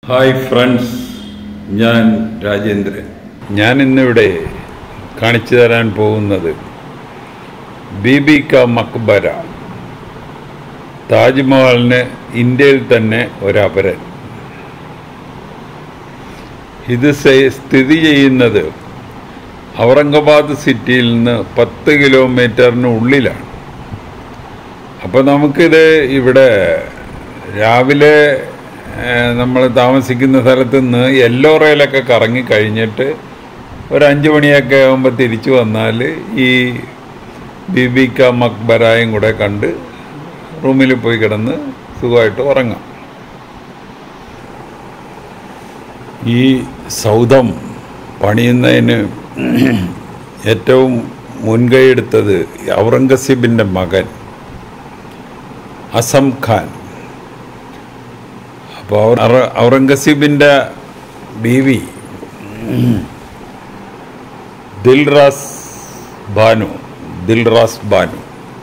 hi friends ഞാൻ രാജേന്ദ്രൻ ഞാൻ ഇന്നിവിടെ കാണിച്ചു തരാൻ പോകുന്നത് ബീബി ക മക്ബര താജ്മഹലിന് ഇന്ത്യയിൽ തന്നെ ഒരപരൻ ഇത് സെ- സ്ഥിതി ചെയ്യുന്നത് ഔറംഗാബാദ് സിറ്റിയിൽ നിന്ന് പത്ത് കിലോമീറ്ററിന് ഉള്ളിലാണ് അപ്പോൾ നമുക്കിത് ഇവിടെ രാവിലെ നമ്മൾ താമസിക്കുന്ന സ്ഥലത്ത് നിന്ന് യെല്ലോ റെയിലൊക്കെ കറങ്ങി കഴിഞ്ഞിട്ട് ഒരു അഞ്ച് മണിയൊക്കെ ആകുമ്പോൾ തിരിച്ചു വന്നാൽ ഈ ബിബിക്ക മക്ബരായും കൂടെ കണ്ട് റൂമിൽ പോയി കിടന്ന് സുഖമായിട്ട് ഉറങ്ങാം ഈ സൗധം പണിയുന്നതിന് ഏറ്റവും മുൻകൈയെടുത്തത് ഔറംഗസീബിൻ്റെ മകൻ അസം ഖാൻ അപ്പോൾ ഔറംഗസീബിൻ്റെ ബീവി ദിൽറാസ് ബാനു ദിൽറാസ് ബാനു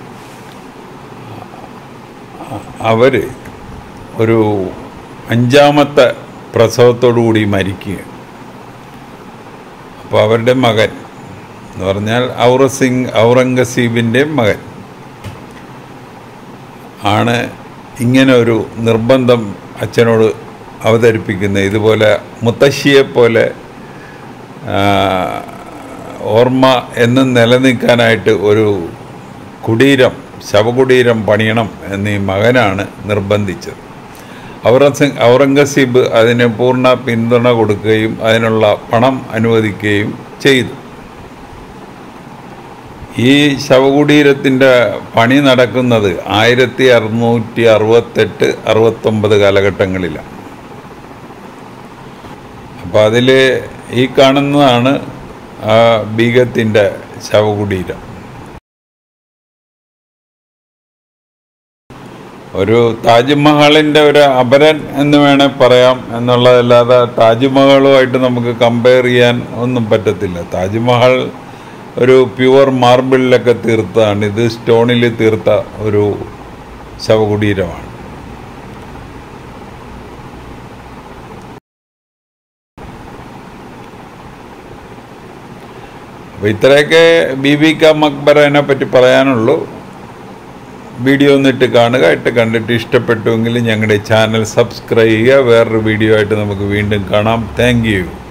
അവർ ഒരു അഞ്ചാമത്തെ പ്രസവത്തോടു കൂടി മരിക്കുക അപ്പോൾ അവരുടെ മകൻ എന്ന് പറഞ്ഞാൽ ഔറസിംഗ് ഔറംഗസീബിൻ്റെ മകൻ ആണ് ഇങ്ങനെ ഒരു നിർബന്ധം അച്ഛനോട് അവതരിപ്പിക്കുന്നത് ഇതുപോലെ മുത്തശ്ശിയെ പോലെ ആ, ഓർമ്മ എന്നും നിലനിൽക്കാനായിട്ട് ഒരു കുടീരം ശവകുടീരം പണിയണം എന്ന് ഈ മകനാണ് നിർബന്ധിച്ചത് ഔറസിംഗ് ഔറംഗസീബ് അതിന് പൂർണ്ണ പിന്തുണ കൊടുക്കുകയും അതിനുള്ള പണം അനുവദിക്കുകയും ചെയ്തു ഈ ശവകുടീരത്തിൻ്റെ പണി നടക്കുന്നത് ആയിരത്തി അറുന്നൂറ്റി അറുപത്തെട്ട് അറുപത്തൊമ്പത് കാലഘട്ടങ്ങളിലാണ് അപ്പം അതിൽ ഈ കാണുന്നതാണ് ആ ബീഗത്തിൻ്റെ ശവകുടീരം ഒരു താജ്മഹലിൻ്റെ ഒരു അപരൻ എന്ന് വേണേൽ പറയാം എന്നുള്ളതല്ലാതെ താജ്മഹലുമായിട്ട് നമുക്ക് കമ്പയർ ചെയ്യാൻ ഒന്നും പറ്റത്തില്ല താജ്മഹൽ ഒരു പ്യുവർ മാർബിളിലൊക്കെ തീർത്തതാണ് ഇത് സ്റ്റോണിൽ തീർത്ത ഒരു ശവകുടീരമാണ് അപ്പോൾ ഇത്രയൊക്കെ ബീബി ക മക്ബറനെ പറ്റി പറയാനുള്ളൂ വീഡിയോ ഒന്നിട്ട് കാണുക ഇട്ട് കണ്ടിട്ട് ഇഷ്ടപ്പെട്ടുവെങ്കിൽ ഞങ്ങളുടെ ചാനൽ സബ്സ്ക്രൈബ് ചെയ്യുക വേറൊരു വീഡിയോ ആയിട്ട് നമുക്ക് വീണ്ടും കാണാം താങ്ക് യു